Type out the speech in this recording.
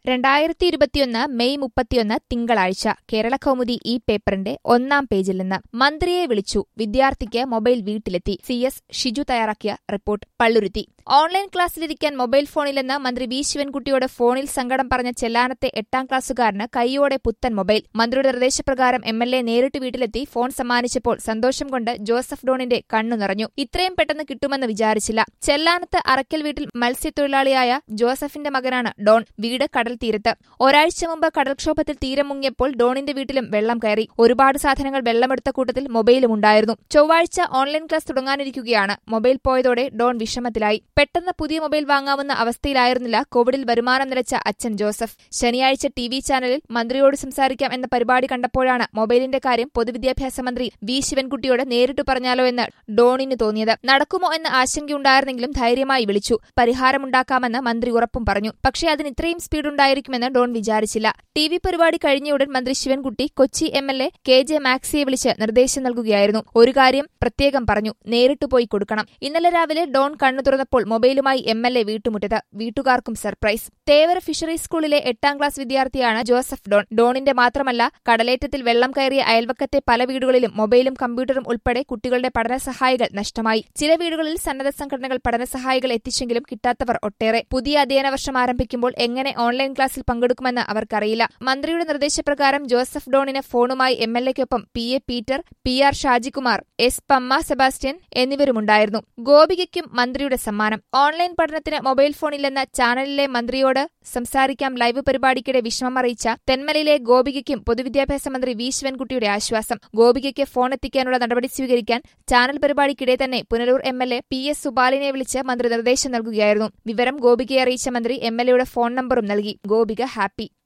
രണ്ടായിരത്തി ഇരുപത്തിയൊന്ന് മെയ് മുപ്പത്തിയൊന്ന് തിങ്കളാഴ്ച കേരള കൗമുദി ഈ പേപ്പറിന്റെ ഒന്നാം പേജിൽ നിന്ന് മന്ത്രിയെ വിളിച്ചു വിദ്യാർത്ഥിക്ക് മൊബൈൽ വീട്ടിലെത്തി സി എസ് ഷിജു തയ്യാറാക്കിയ റിപ്പോർട്ട് പള്ളുരുത്തി ഓൺലൈൻ ക്ലാസ്സിലിരിക്കാൻ മൊബൈൽ ഫോണിലെന്ന് മന്ത്രി വി ശിവൻകുട്ടിയോട് ഫോണിൽ സങ്കടം പറഞ്ഞ ചെല്ലാനത്തെ എട്ടാം ക്ലാസ്സുകാരന് കൈയോടെ പുത്തൻ മൊബൈൽ മന്ത്രിയുടെ നിർദ്ദേശപ്രകാരം എം എൽ എ നേരിട്ട് വീട്ടിലെത്തി ഫോൺ സമ്മാനിച്ചപ്പോൾ സന്തോഷം കൊണ്ട് ജോസഫ് ഡോണിന്റെ കണ്ണു നിറഞ്ഞു ഇത്രയും പെട്ടെന്ന് കിട്ടുമെന്ന് വിചാരിച്ചില്ല ചെല്ലാനത്ത് അറക്കൽ വീട്ടിൽ മത്സ്യത്തൊഴിലാളിയായ ജോസഫിന്റെ മകനാണ് ഡോൺ വീട് കടൽ തീരത്ത് ഒരാഴ്ച മുമ്പ് കടൽക്ഷോഭത്തിൽ തീരം മുങ്ങിയപ്പോൾ ഡോണിന്റെ വീട്ടിലും വെള്ളം കയറി ഒരുപാട് സാധനങ്ങൾ വെള്ളമെടുത്ത കൂട്ടത്തിൽ മൊബൈലും ഉണ്ടായിരുന്നു ചൊവ്വാഴ്ച ഓൺലൈൻ ക്ലാസ് തുടങ്ങാനിരിക്കുകയാണ് മൊബൈൽ പോയതോടെ ഡോൺ വിഷമത്തിലായി പെട്ടെന്ന് പുതിയ മൊബൈൽ വാങ്ങാവുന്ന അവസ്ഥയിലായിരുന്നില്ല കോവിഡിൽ വരുമാനം നിലച്ച അച്ഛൻ ജോസഫ് ശനിയാഴ്ച ടി വി ചാനലിൽ മന്ത്രിയോട് സംസാരിക്കാം എന്ന പരിപാടി കണ്ടപ്പോഴാണ് മൊബൈലിന്റെ കാര്യം പൊതുവിദ്യാഭ്യാസ മന്ത്രി വി ശിവൻകുട്ടിയോട് നേരിട്ട് പറഞ്ഞാലോ എന്ന് ഡോണിന് തോന്നിയത് നടക്കുമോ എന്ന ആശങ്കയുണ്ടായിരുന്നെങ്കിലും ധൈര്യമായി വിളിച്ചു പരിഹാരമുണ്ടാക്കാമെന്ന് മന്ത്രി ഉറപ്പും പറഞ്ഞു പക്ഷേ അതിന് ഇത്രയും സ്പീഡ് ഉണ്ടായിരിക്കുമെന്ന് ഡോൺ വിചാരിച്ചില്ല ടി വി പരിപാടി കഴിഞ്ഞയുടൻ മന്ത്രി Sivankutty Kochi M L A K J മാക്സിയെ വിളിച്ച് നിർദ്ദേശം നൽകുകയായിരുന്നു ഒരു കാര്യം പ്രത്യേകം പറഞ്ഞു നേരിട്ട് പോയി കൊടുക്കണം ഇന്നലെ രാവിലെ ഡോൺ കണ്ണു തുറന്നപ്പോൾ മൊബൈലുമായി എം എൽ എ വീട്ടുമുറ്റത്ത് വീട്ടുകാർക്കും സർപ്രൈസ് തേവര ഫിഷറീസ് സ്കൂളിലെ എട്ടാം ക്ലാസ് വിദ്യാർത്ഥിയാണ് ജോസഫ് ഡോൺ ഡോണിന്റെ മാത്രമല്ല കടലേറ്റത്തിൽ വെള്ളം കയറിയ അയൽവക്കത്തെ പല വീടുകളിലും മൊബൈലും കമ്പ്യൂട്ടറും ഉൾപ്പെടെ കുട്ടികളുടെ പഠനസഹായികൾ നഷ്ടമായി ചില വീടുകളിൽ സന്നദ്ധ സംഘടനകൾ പഠനസഹായികൾ എത്തിച്ചെങ്കിലും കിട്ടാത്തവർ ഒട്ടേറെ പുതിയ അധ്യയന വർഷം ആരംഭിക്കുമ്പോൾ എങ്ങനെ ഓൺലൈൻ ക്ലാസ്സിൽ പങ്കെടുക്കുമെന്ന് അവർക്കറിയില്ല മന്ത്രിയുടെ നിർദ്ദേശപ്രകാരം ജോസഫ് ഡോണിന് ഫോണുമായി എം എൽ എക്കൊപ്പം P A Peter P R Shajikumar S Pamma Sebastian എന്നിവരുമുണ്ടായിരുന്നു ഗോപികയ്ക്കും മന്ത്രിയുടെ സമ്മാനം ഓൺലൈൻ പഠനത്തിന് മൊബൈൽ ഫോണില്ലെന്ന ചാനലിലെ മന്ത്രിയോട് സംസാരിക്കാം ലൈവ് പരിപാടിക്കിടെ വിഷമം അറിയിച്ച തെന്മലയിലെ ഗോപികയ്ക്കും പൊതുവിദ്യാഭ്യാസ മന്ത്രി വി ശിവൻകുട്ടിയുടെ ആശ്വാസം ഗോപികയ്ക്ക് ഫോൺ എത്തിക്കാനുള്ള നടപടി സ്വീകരിക്കാൻ ചാനൽ പരിപാടിക്കിടെ തന്നെ Punalur M L A P S സുബാലിനെ വിളിച്ച് മന്ത്രി നിർദ്ദേശം നൽകുകയായിരുന്നു വിവരം ഗോപികയെ അറിയിച്ച മന്ത്രി എം എൽ എയുടെ ഫോൺ നമ്പറും നൽകി ഗോപിക ഹാപ്പി